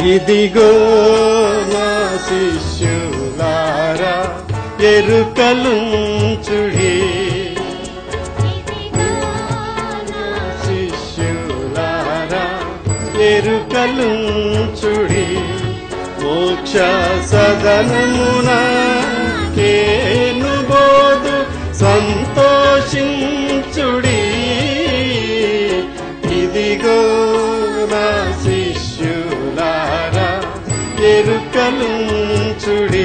ఇదిగో నా శిష్యులారా ఎరుకలుంచుడి శిష్యులారా ఎరుకలుంచుడి మోక్ష సదనమున కేను బోధు సంతోషించుడి ఇదిగో నా శిష్యులారా ఎరుకలుంచుడి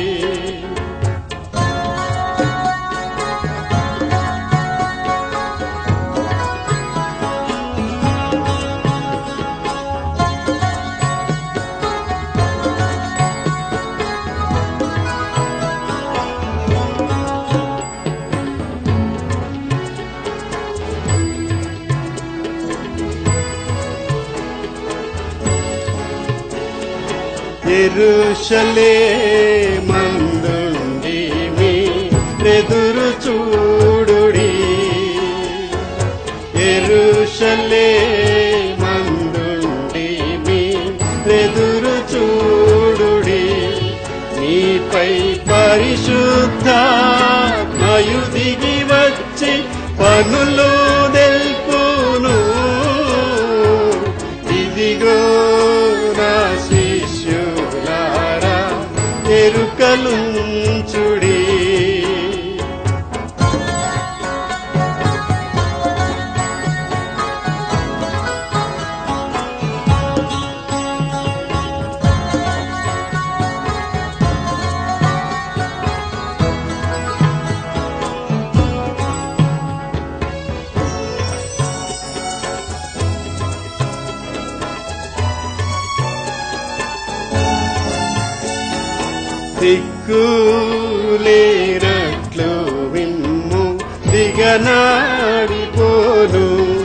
ఎరుషలే మందుండి మీ ఎదురు చూడుడి ఎరుషలే మందుండి మీ ఎదురు చూడుడి నీపై పరిశుద్ధ మయు దిగి వచ్చి పనులు తెల్పును ఇదిగో నా శిష్యులారా ఎరుకలుంచుడి దిక్కులేనట్లు విమ్ము దిగనాడిపోను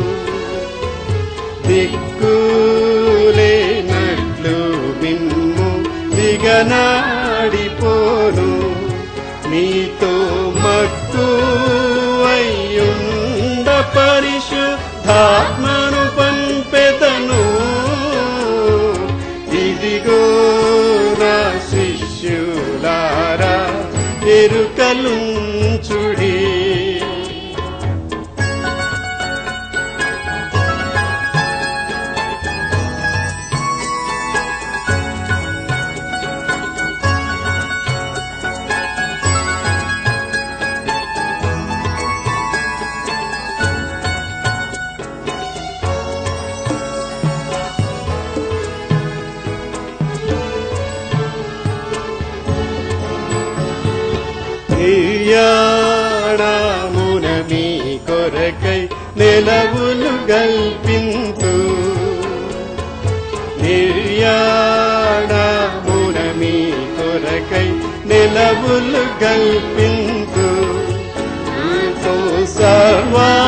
దిక్కులేనట్లు విమ్ము దిగనాడిపోను నీతో మత్తు అయ్యుండ పరిశుద్ధాత్మను పంపెదను ఇదిగో నా శిష్యులారా ఎరుకలుంచుడి నిర్యాణమున మీ కొరకై నిలవులు గల్పింతు నిర్యాణమున మీ కొరకై నిలవులు గల్పింతు నాతో సర్వా